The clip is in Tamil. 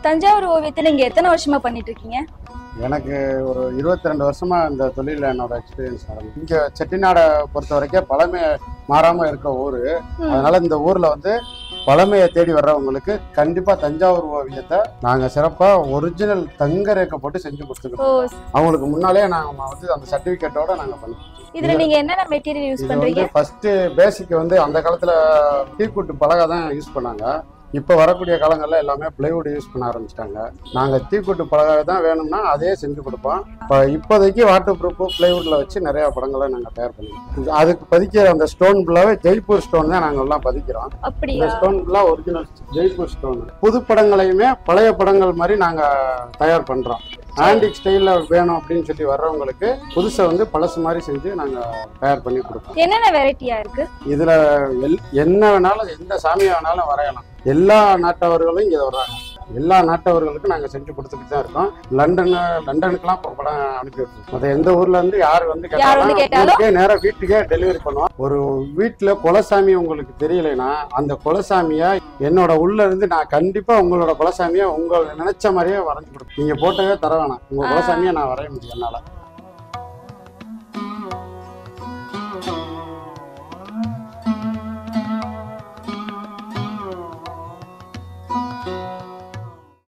தஞ்சாவூர் ஓவியத்தை நீங்க எத்தனை வருஷமா பண்ணிட்டு இருக்கீங்க எனக்கு ஒரு இருபத்தி ரெண்டு வருஷமா இந்த தொழிலில் என்னோட எக்ஸ்பீரியன்ஸ் நடந்தது இங்கே செட்டிநாடை பொறுத்த வரைக்கும் பழமை மாறாம இருக்க ஊர் ம். அதனால இந்த ஊர்ல வந்து பழமையை தேடி வர்றவங்களுக்கு கண்டிப்பா தஞ்சாவூர் ஓவியத்தை நாங்க சிறப்பா ஒரிஜினல் தங்க ரேக்கை போட்டு செஞ்சு ஓ கொடுத்துருக்கோம் அவங்களுக்கு முன்னாலே நாங்க வந்து அந்த சர்டிபிகேட்டோட நாங்க பண்ணோம் இதுல நீங்க என்னென்ன மெட்டீரியல் யூஸ் இது பண்றீங்க வந்து ஃபர்ஸ்ட் பேசிக் வந்து அந்த காலத்துல டீக்குட்டு பலகை தான் யூஸ் பண்ணாங்க இப்போ வரக்கூடிய காலங்களில் எல்லாமே பிளைவுட் யூஸ் பண்ண ஆரம்பிச்சிட்டாங்க நாங்கள் தீக்குட்டு பலகை தான் வேணும்னா அதே செஞ்சு கொடுப்போம் இப்போ இப்போதைக்கு வாட்டர் ப்ரூஃபு பிளைவுட்டில் வச்சு நிறையா படங்களை நாங்கள் தயார் பண்ணிக்கிறோம் அதுக்கு பதிக்கிற அந்த ஸ்டோன் ஃபுல்லாகவே ஜெய்ப்பூர் ஸ்டோன் தான் நாங்கள் எல்லாம் பதிக்கிறோம் இந்த அப்படியா ஸ்டோன் ஃபுல்லாக ஒரிஜினல் ஜெய்ப்பூர் ஸ்டோன் புது படங்களையுமே பழைய படங்கள் மாதிரி நாங்கள் தயார் பண்ணுறோம் ஆன்டிக் ஸ்டைலில் வேணும் அப்படின்னு சொல்லி வர்றவங்களுக்கு புதுசை வந்து பழசு மாதிரி செஞ்சு நாங்கள் தயார் பண்ணி கொடுப்போம் என்னென்ன வெரைட்டியா இருக்கு இதுல எல்- என்ன வேணாலும் எந்த சாமியை வேணாலும் வரையலாம் எல்லா நாட்டவர்களும் இங்க வர்றாங்க எல்லா நாட்டவர்களுக்கும் நாங்க செஞ்சு கொடுத்துட்டு தான் இருக்கோம் லண்டன் லண்டனுக்குலாம் இப்போ படம் அனுப்பி விட்டுருக்கோம் மற்ற எந்த ஊர்ல இருந்து யார் வந்து யார் வந்து கேட்டாலும் கேட்டாலும்? வீட்டுக்கே நேரா வீட்டுக்கே டெலிவரி பண்ணுவோம் ஒரு வீட்டுல குலசாமி உங்களுக்கு தெரியலைன்னா அந்த குலசாமியை என்னோட உள்ள இருந்து நான் கண்டிப்பா உங்களோட குலசாமியை உங்களை நினைச்ச மாதிரியே வரைஞ்சு கொடுப்பேன் நீங்க போட்டவே தர வேணாம் உங்க ஆ. குலசாமியை நான் வரைய முடியும் என்னால